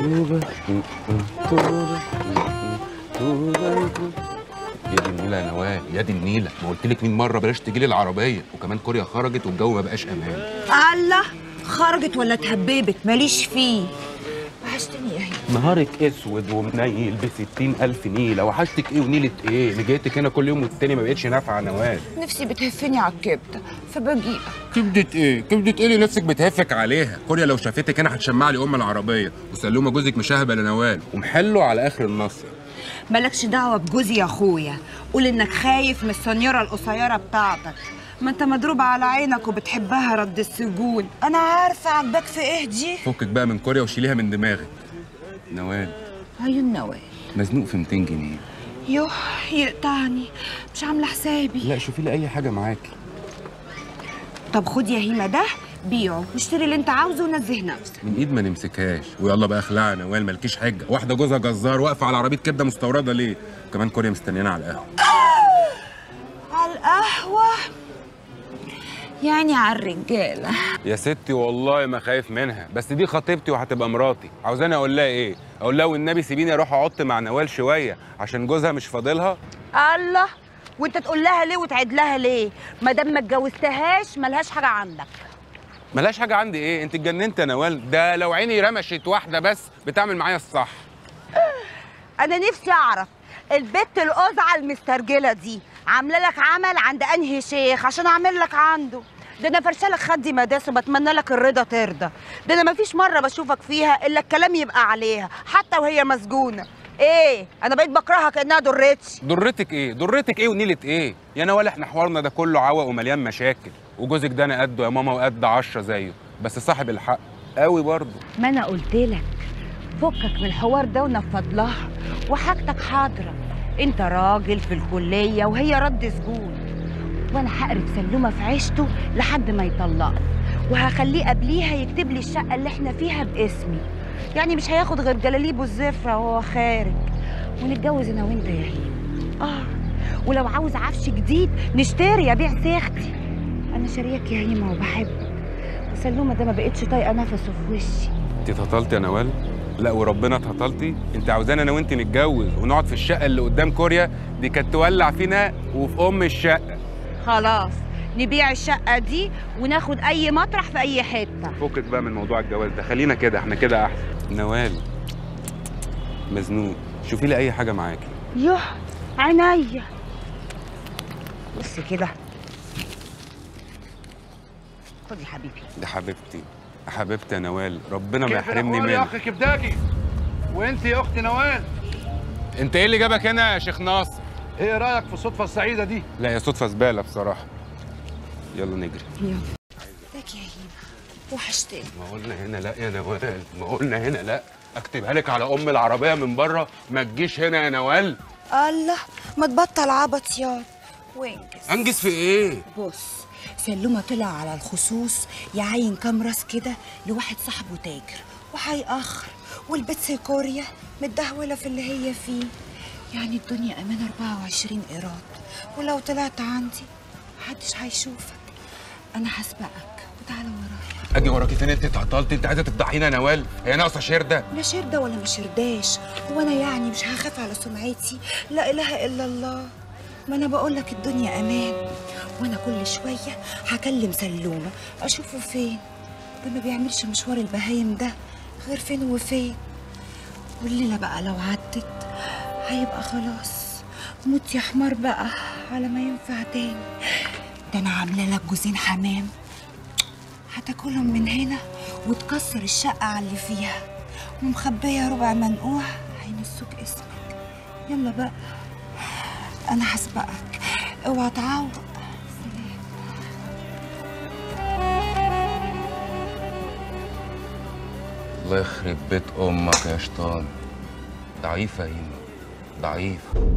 توبة توبة توبة يا دي النيلة يا نوال يا دي النيلة ما قلت لك 100 مرة بلاش تجيلي العربية وكمان كوريا خرجت والجو ما بقاش أمان الله خرجت ولا اتهببت ماليش فيه وحشتني يا هي نهارك اسود ومنيل ب 60000 نيلة وحشتك ايه ونيلة ايه اللي جايتك هنا كل يوم والتاني ما بقتش نافعة يا نوال نفسي بتهفني على الكبده فبجيء كبدة ايه؟ كبدة ايه اللي نفسك بتهفك عليها؟ كوريا لو شافتك هنا هتشمع لي ام العربية وسلومة جوزك مشاهبة لنوال ومحله على اخر النصر مالكش دعوه بجوزي يا اخويا قول انك خايف من السنيوره القصيره بتاعتك ما انت مضروب على عينك وبتحبها رد السجون انا عارفه عجبك في ايه دي فكك بقى من كوريا وشيليها من دماغك نوال عيون نوال مزنوق في 200 جنيه يوه يقطعني مش عامله حسابي لا شوفي لي اي حاجة معاكي طب خد يا هيما ده بيعه واشتري اللي انت عاوزه ونزه نفسك من ايد ما نمسكهاش ويلا بقى اخلعها يا نوال مالكيش حجة واحدة جوزها جزار واقفة على عربية كبدة مستوردة ليه؟ كمان كوريا مستنيانا على القهوة على القهوه يعني على الرجاله يا ستي والله ما خايف منها بس دي خطيبتي وهتبقى مراتي عاوزاني اقول لها ايه اقول لها والنبي سيبيني اروح اقعد مع نوال شويه عشان جوزها مش فاضلها الله وانت تقول لها ليه وتعيد لها ليه ما دام ما اتجوزتهاش ملهاش حاجه عندك ملهاش حاجه عندي ايه انت اتجننت يا نوال ده لو عيني رمشت واحده بس بتعمل معايا الصح انا نفسي اعرف البت القزعه المسترجله دي عامله لك عمل عند انهي شيخ عشان اعمل لك عنده ده انا فرشالك خدي مداس وبتمنى لك الرضا ترضى ده انا مفيش مره بشوفك فيها الا الكلام يبقى عليها حتى وهي مسجونه ايه انا بقيت بكرهها كانها ضرتش ضرتك ايه ضرتك ايه ونيله ايه يا نوال احنا حوارنا ده كله عوق ومليان مشاكل وجوزك ده انا قده يا ماما وقد عشرة زيه بس صاحب الحق قوي برضه ما انا قلت لك فكك من الحوار ده ونفض لها وحاجتك حاضره انت راجل في الكليه وهي رد سجون وانا هقرب سلومه في عيشته لحد ما يطلقني وهخليه قبليها يكتب لي الشقه اللي احنا فيها باسمي يعني مش هياخد غير جلاليبه الزفره وهو خارج ونتجوز انا وانت يا هيم اه ولو عاوز عفش جديد نشتري ابيع سيختي انا شارياك يا هيمه وبحبك وسلومه ده ما بقتش طايقه نفسه في وشي انت اتهطلتي يا نوال لا وربنا اتهطلتي انت عاوزانا انا وانت نتجوز ونقعد في الشقه اللي قدام كوريا دي كانت تولع فينا وفي ام الشقه خلاص نبيع الشقة دي وناخد أي مطرح في أي حتة فكك بقى من موضوع الجواز ده خلينا كده احنا كده احسن نوال مزنوق شوفي لي اي حاجه معاكي يوه عينيا بص كده خد يا حبيبي دي حبيبتي حبيبتي يا نوال ربنا ما كيف يحرمني الأحوال يا منك اخي كبداجي وانت يا اختي نوال انت ايه اللي جابك هنا يا شيخ ناصر ايه رايك في الصدفه السعيده دي لا يا صدفه زباله بصراحه يلا نجري لك يا هيما وحشتني ما قلنا هنا لا يا نوال ما قلنا هنا لا اكتبها لك على ام العربيه من بره ما تجيش هنا يا نوال الله ما تبطل عبط ياض وانجز انجز في ايه بص سلومة طلع على الخصوص يعين كام راس كده لواحد صاحبه تاجر وهيأخر والبت كوريا متدهولة في اللي هي فيه يعني الدنيا أمان 24 إيراد ولو طلعت عندي محدش هيشوفك أنا هسبقك وتعالى ورايا اجي وراكي فين انت اتعطلتي انت عايزه تفضحينا يا نوال هي ناقصه شرده لا شردة ولا ما شرداش هو أنا يعني مش هخاف على سمعتي لا إله إلا الله ما أنا بقولك الدنيا أمان وأنا كل شوية هكلم سلومة أشوفه فين ده ما بيعملش مشوار البهايم ده غير فين وفين والليلة بقى لو عدت هيبقى خلاص موت يا حمار بقى على ما ينفع تاني ده أنا عاملة لك جوزين حمام هتاكلهم من هنا وتكسر الشقة على اللي فيها ومخبية ربع منقوع هينسوك اسمك يلا بقى أنا هسبقك اوعى تعوق سلام الله يخرب بيت امك يا شيطان ضعيفه يا هيما ضعيفه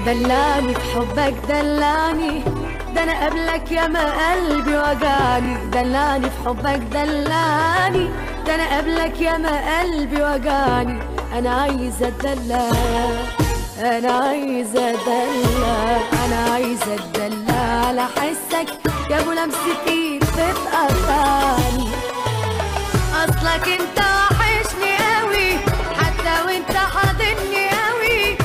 دلعني في حبك دلعني ده انا قبلك يا ما قلبي وجعني دلعني في حبك دلعني ده انا قبلك يا ما قلبي وجعني انا عايزه اتدلع انا عايزه اتدلع انا عايزه اتدلع على حسك يا ابو لمسه ايد بتقطعني اصلك انت وحشني قوي حتى وانت حاضني قوي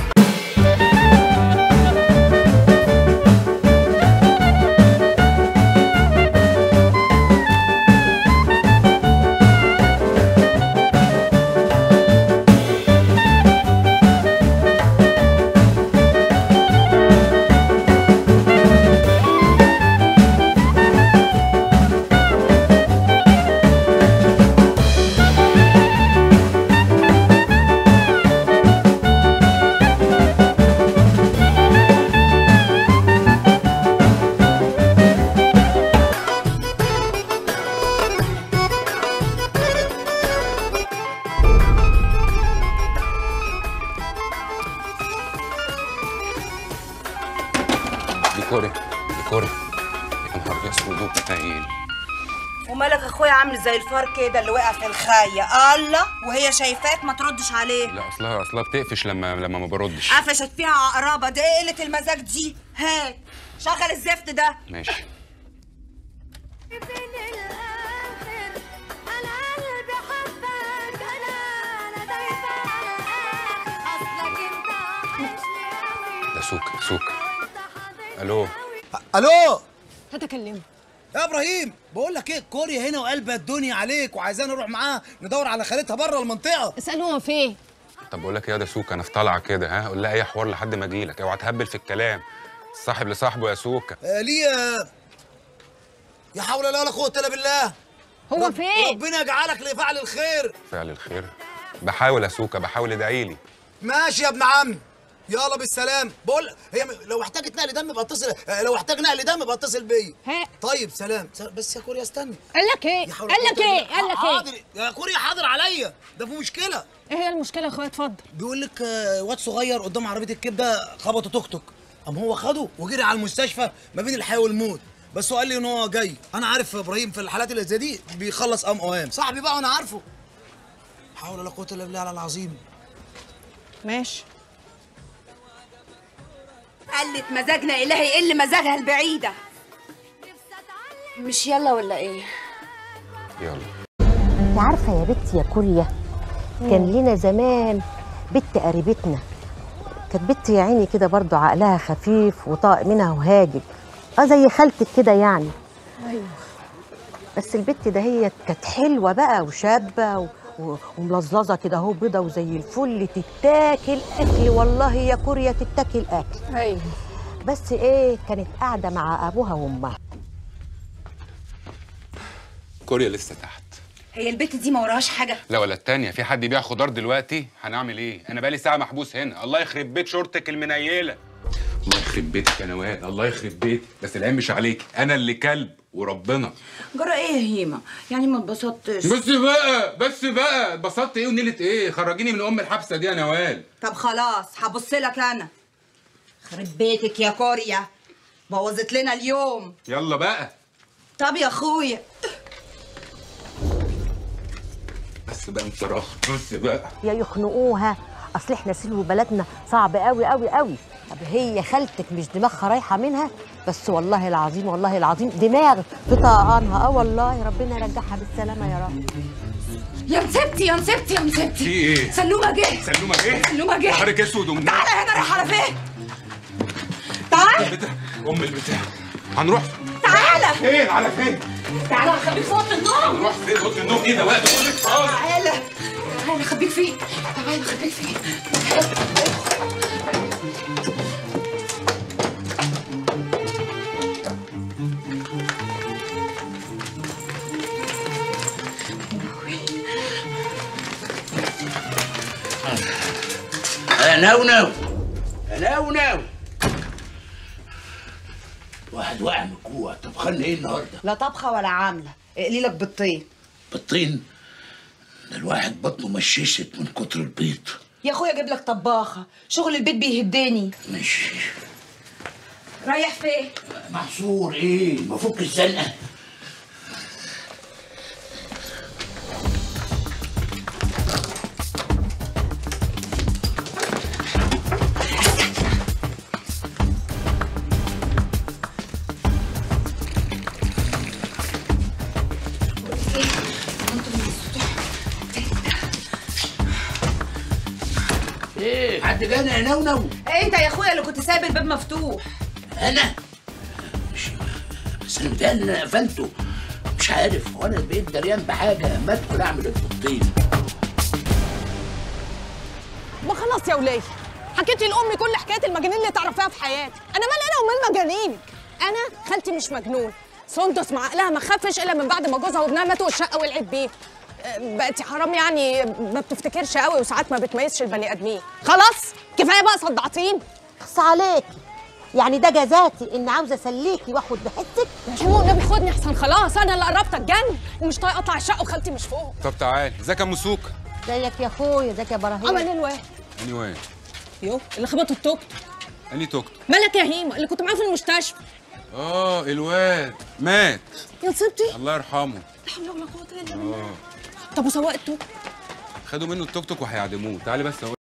دي كوري دي كوري يا نهار اسود وبتايل ومالك اخويا عامل زي الفار كده اللي وقع في الخايه الله وهي شايفاك ما تردش عليه لا اصلها اصلها بتقفش لما لما ما بردش قفشت فيها عقربه دي ايه قله المزاج دي هات شغل الزفت ده ماشي من الآخر أنا قلبي حبك أنا أنا دايبة على الآخر أصلك أنت وحشني أوي ده سوق سوق الو الو هتكلمه يا ابراهيم بقول لك ايه كوريا هنا وقلبها الدنيا عليك وعايزانا نروح معاها ندور على خالتها بره المنطقه اسأله هو فين طب بقول لك ايه يا ده سوكا انا في طالعه كده ها قول لها اي حوار لحد ما اجي لك اوعى تهبل في الكلام صاحب لصاحبه يا سوكا آه ليه آه، يا حول الله ولا قوه الا بالله هو رب- فين ربنا يجعلك لفعل الخير فعل الخير بحاول يا سوكا بحاول ادعي لي ماشي يا ابن عمي يلا بالسلام بقول هي م- لو احتاجت نقل دم يبقى اتصل آه، لو احتاج نقل دم يبقى اتصل بيا ها طيب سلام س- بس يا كوريا استني قال لك ايه يا حول قال ولا لك قوة ايه إلا قال لك ايه حاضر يا كوريا حاضر عليا ده في مشكله ايه هي المشكله يا اخويا اتفضل بيقول لك آه، واد صغير قدام عربيه الكبده خبطه توك توك قام هو خده وجري على المستشفى ما بين الحياه والموت بس هو قال لي ان هو جاي انا عارف ابراهيم في الحالات اللي زي دي بيخلص قام اوام صاحبي بقى وانا عارفه حول ولا قوه الا بالله على العظيم ماشي قلت مزاجنا الهي يقل مزاجها البعيده مش يلا ولا ايه يلا انت عارفه يا بنتي يا كوريا كان لنا زمان بنت قريبتنا كانت بنت يا عيني كده برضو عقلها خفيف وطاق منها وهاجب اه زي خالتك كده يعني ايوه بس البت ده هي كانت حلوه بقى وشابه و... و... وملظلظه كده اهو بيضه وزي الفل تتاكل اكل والله يا كوريا تتاكل اكل ايوه بس ايه كانت قاعده مع ابوها وامها كوريا لسه تحت هي البت دي ما وراهاش حاجه لا ولا التانية في حد يبيع خضار دلوقتي هنعمل ايه انا بقالي ساعه محبوس هنا الله يخرب بيت شورتك المنيله الله يخرب بيتك يا نوال الله يخرب بيتك بس العين مش عليك انا اللي كلب وربنا جرى ايه يا هيما يعني ما اتبسطتش بس بقى بس بقى اتبسطت ايه ونيلة ايه خرجيني من ام الحبسه دي يا نوال طب خلاص هبص لك انا خرب بيتك يا كوريا بوظت لنا اليوم يلا بقى طب يا اخويا بس بقى انت راح بص بقى يا يخنقوها اصل احنا سلو بلدنا صعب قوي قوي قوي طب هي خالتك مش دماغها رايحه منها بس والله العظيم والله العظيم دماغ في طقانها اه والله ربنا يرجعها بالسلامه يا رب يا مسبتي يا مسبتي يا مسبتي في ايه سلومه جه سلومه ايه سلومه جه نهارك اسود ومنور تعالى هنا رايح على فين تعال بتاع ام البتاع هنروح تعالى فين على فين تعالى هخبيك في اوضه النوم هنروح فين اوضه النوم ايه ده وقت تعالى تعالى خبيك فيه تعالى خبيك فيه نو نو نو نو واحد واقع من الجوع طب خلي ايه النهارده لا طبخه ولا عامله اقلي لك بالطين بالطين ده الواحد بطنه مششت من كتر البيض يا اخويا اجيب لك طباخه شغل البيت بيهدني ماشي رايح فين محصور ايه مفك الزنقه ايه حد جانا يا نونو انت يا اخويا اللي كنت سايب الباب مفتوح انا مش بس انا متهيألي ان انا قفلته مش عارف وانا بقيت دريان بحاجه اما ادخل اعمل التطبيق ما خلاص يا وليه حكيتي لامي كل حكايه المجانين اللي تعرفيها في حياتك انا مال انا ومال مجانينك انا خالتي مش مجنون سندس مع عقلها ما خفش الا من بعد ما جوزها وابنها ماتوا والشقه ولعت بيه أه، بقتي حرام يعني ما بتفتكرش قوي وساعات ما بتميزش البني ادمين خلاص كفايه بقى صدعتين اخص عليكي يعني ده جزاتي اني عاوزه اسليكي واخد بحسك يا شو النبي خدني احسن خلاص انا اللي قربت اتجن ومش طايقه اطلع الشقه وخالتي مش فوق طب تعال ازيك يا مسوك زيك يا اخويا زيك يا عمل ابراهيم ايه الواد اني وين يو اللي خبطوا التوك اني توك توك مالك يا هيما اللي كنت معاه في المستشفى اه الواد مات يا نصيبتي الله يرحمه لا حول ولا قوه الا بالله طب وسواق التوك خدوا منه التوك توك وهيعدموه تعالي بس